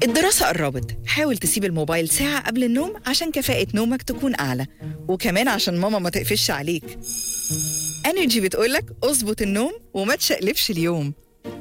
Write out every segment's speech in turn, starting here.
الدراسة قربت حاول تسيب الموبايل ساعة قبل النوم عشان كفاءة نومك تكون أعلى وكمان عشان ماما ما تقفش عليك انرجي بتقولك اظبط النوم وما تشقلبش اليوم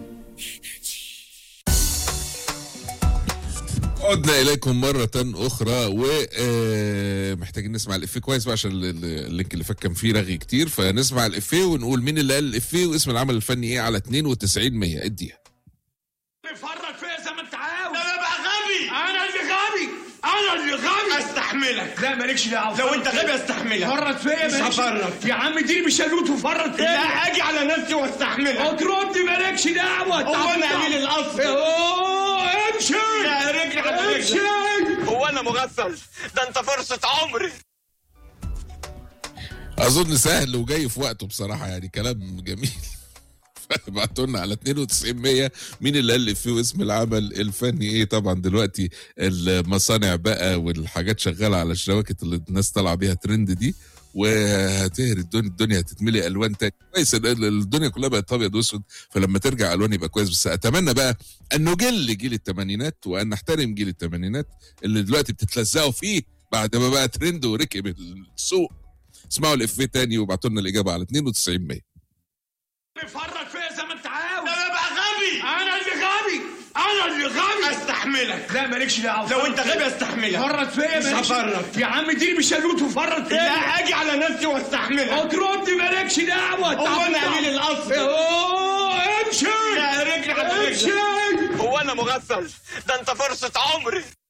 عدنا اليكم مره اخرى ومحتاجين نسمع الافيه كويس بقى عشان ال- ال- اللينك اللي فات كان فيه رغي كتير فنسمع الافيه ونقول مين اللي قال الافيه واسم العمل الفني ايه على 92 100 اديها فرط فيا زي ما انت عاوز انا بقى غبي انا اللي غبي انا اللي غبي استحملك لا مالكش دعوه لو انت غبي استحملك فرط فيا مش مالكش- هفرط. يا عم اديني بالشلوت وفرط فيا لا اجي على نفسي واستحملك هترد مالكش دعوه هو انا قليل الاصل اوه امشي يا رجل على امشي رجلك هو انا مغفل ده انت فرصة عمري اظن سهل وجاي في وقته بصراحه يعني كلام جميل فابعتوا لنا على 92 100 مين اللي قال الافيه واسم العمل الفني ايه طبعا دلوقتي المصانع بقى والحاجات شغاله على الشواكت اللي الناس طالعه بيها ترند دي وهتهري الدنيا الدنيا هتتملي الوان تاني كويس ال- ال- الدنيا كلها بقت ابيض واسود فلما ترجع الوان يبقى كويس بس اتمنى بقى ان نجل جيل الثمانينات وان نحترم جيل الثمانينات اللي دلوقتي بتتلزقوا فيه بعد ما بقى ترند وركب السوق اسمعوا الافيه تاني وابعتوا لنا الاجابه على 92 100 فرط فيا زي ما انت عاوز انا بقى غبي انا اللي غبي انا اللي غبي استحملك لا مالكش دعوه لو انت غبي استحملك فرط فيا مش مالكش- هفرط. يا عم اديني بالشلوت وفرط فيا لا اجي على نفسي واستحملك هترد مالكش دعوه هو انا قليل الاصل اوه امشي يا رجل على امشي رجلك هو انا مغفل ده انت فرصة عمري